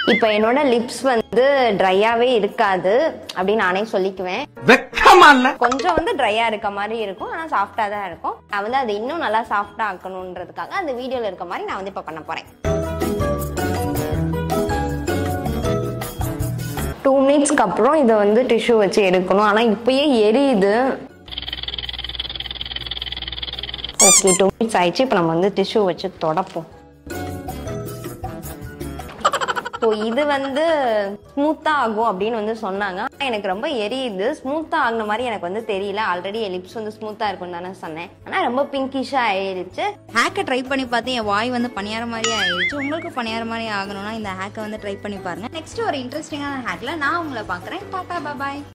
இப்போ என்னோட லிப்ஸ் வந்து ட்ரையாவே இருக்காது அப்படின்னு நானே சொல்லிக்குவேன் வெக்கமா இல்ல கொஞ்சம் வந்து ட்ரையா இருக்க மாதிரி இருக்கும் ஆனா சாஃப்டா தான் இருக்கும் நான் வந்து அது இன்னும் நல்லா சாஃப்டா ஆக்கணுன்றதுக்காக அந்த வீடியோல இருக்க மாதிரி நான் வந்து இப்ப பண்ண போறேன் டூ மினிட்ஸ்க்கு அப்புறம் இதை வந்து டிஷ்யூ வச்சு எடுக்கணும் ஆனா இப்பயே எரியுது ஓகே டூ மினிட்ஸ் ஆயிடுச்சு இப்போ நம்ம வந்து டிஷ்யூ வச்சு தொடப்போம் ஸோ இது வந்து ஸ்மூத்தா ஆகும் அப்படின்னு வந்து சொன்னாங்க ஆனா எனக்கு ரொம்ப எரியுது ஸ்மூத்தா ஆகுன மாதிரி எனக்கு வந்து தெரியல ஆல்ரெடி என் லிப்ஸ் வந்து ஸ்மூத்தா இருக்கும்னு தானே சொன்னேன் ஆனா ரொம்ப பிங்கிஷா ஆயிடுச்சு ஹேக்கை ட்ரை பண்ணி பார்த்து என் வாய் வந்து பணியார மாதிரி ஆயிடுச்சு உங்களுக்கு பணியார மாதிரி ஆகணும்னா இந்த ஹேக்கை வந்து ட்ரை பண்ணி பாருங்க நெக்ஸ்ட் ஒரு இன்ட்ரெஸ்டிங்கான ஹேக்ல நான் உங்களை பார்க்குறேன் டாடா பாய்